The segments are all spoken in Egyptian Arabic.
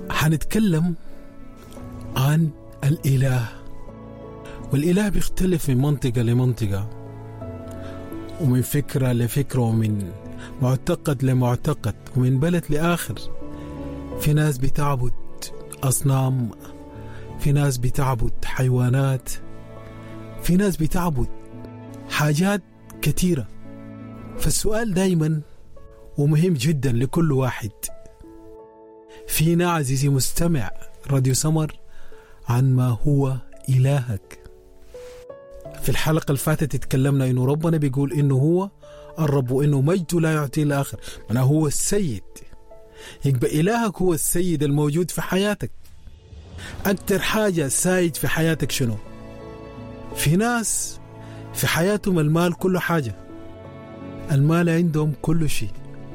حنتكلم عن الإله والإله بيختلف من منطقة لمنطقة ومن فكرة لفكرة ومن معتقد لمعتقد ومن بلد لآخر في ناس بتعبد أصنام في ناس بتعبد حيوانات في ناس بتعبد حاجات كثيرة فالسؤال دايما ومهم جدا لكل واحد فينا عزيزي مستمع راديو سمر عن ما هو إلهك في الحلقة اللي فاتت اتكلمنا إنه ربنا بيقول إنه هو الرب وإنه مجده لا يعطيه الآخر أنا هو السيد يبقى إلهك هو السيد الموجود في حياتك أكتر حاجة سايد في حياتك شنو في ناس في حياتهم المال كله حاجة المال عندهم كل شيء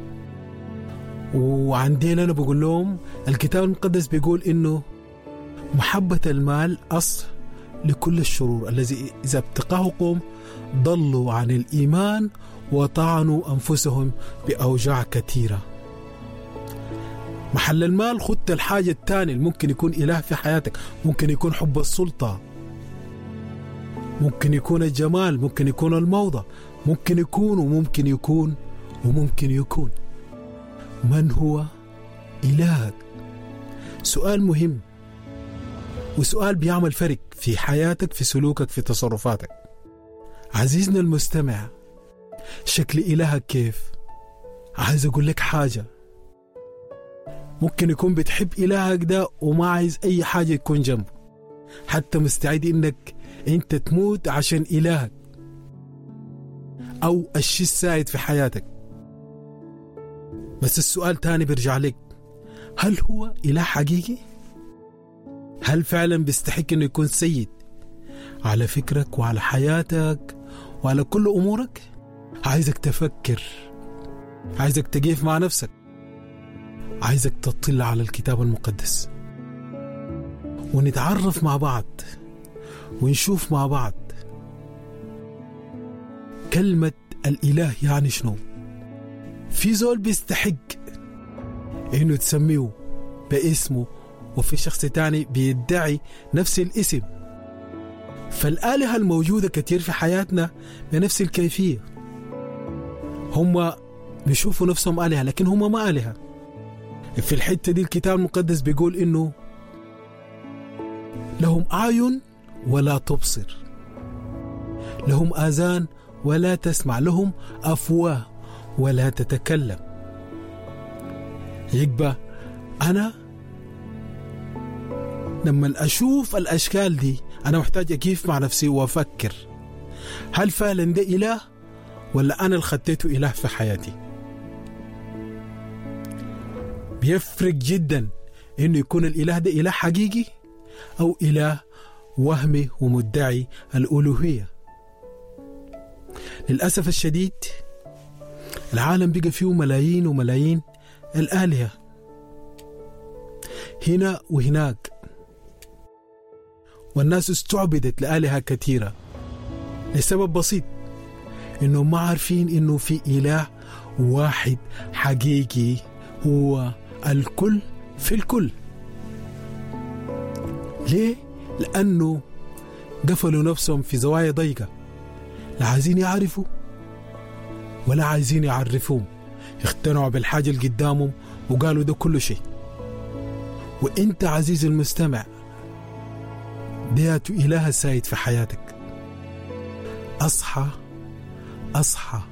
وعندنا أنا بقول لهم الكتاب المقدس بيقول إنه محبة المال أصل لكل الشرور الذي إذا ابتقاه قوم ضلوا عن الإيمان وطعنوا أنفسهم بأوجاع كثيرة محل المال خدت الحاجة الثانية اللي ممكن يكون إله في حياتك ممكن يكون حب السلطة ممكن يكون الجمال ممكن يكون الموضة ممكن يكون وممكن يكون وممكن يكون من هو إلهك سؤال مهم وسؤال بيعمل فرق في حياتك في سلوكك في تصرفاتك عزيزنا المستمع شكل إلهك كيف عايز أقول لك حاجة ممكن يكون بتحب إلهك ده وما عايز أي حاجة يكون جنبه حتى مستعد إنك أنت تموت عشان إلهك أو الشيء السائد في حياتك بس السؤال تاني بيرجع لك هل هو إله حقيقي؟ هل فعلا بيستحق انه يكون سيد على فكرك وعلى حياتك وعلى كل امورك عايزك تفكر عايزك تقيف مع نفسك عايزك تطلع على الكتاب المقدس ونتعرف مع بعض ونشوف مع بعض كلمة الإله يعني شنو في زول بيستحق انه تسميه باسمه وفي شخص تاني بيدعي نفس الاسم فالآلهة الموجودة كتير في حياتنا بنفس الكيفية هم بيشوفوا نفسهم آلهة لكن هم ما آلهة في الحتة دي الكتاب المقدس بيقول إنه لهم أعين ولا تبصر لهم آذان ولا تسمع لهم أفواه ولا تتكلم يبقى أنا لما أشوف الأشكال دي أنا محتاج أكيف مع نفسي وأفكر هل فعلا ده إله ولا أنا اللي خديته إله في حياتي بيفرق جدا إنه يكون الإله ده إله حقيقي أو إله وهمي ومدعي الألوهية للأسف الشديد العالم بقى فيه ملايين وملايين الآلهة هنا وهناك والناس استعبدت لآلهة كثيرة لسبب بسيط إنهم ما عارفين إنه في إله واحد حقيقي هو الكل في الكل ليه؟ لأنه قفلوا نفسهم في زوايا ضيقة لا عايزين يعرفوا ولا عايزين يعرفوهم اقتنعوا بالحاجة اللي قدامهم وقالوا ده كل شيء وانت عزيزي المستمع ديت إله السيد في حياتك أصحى أصحى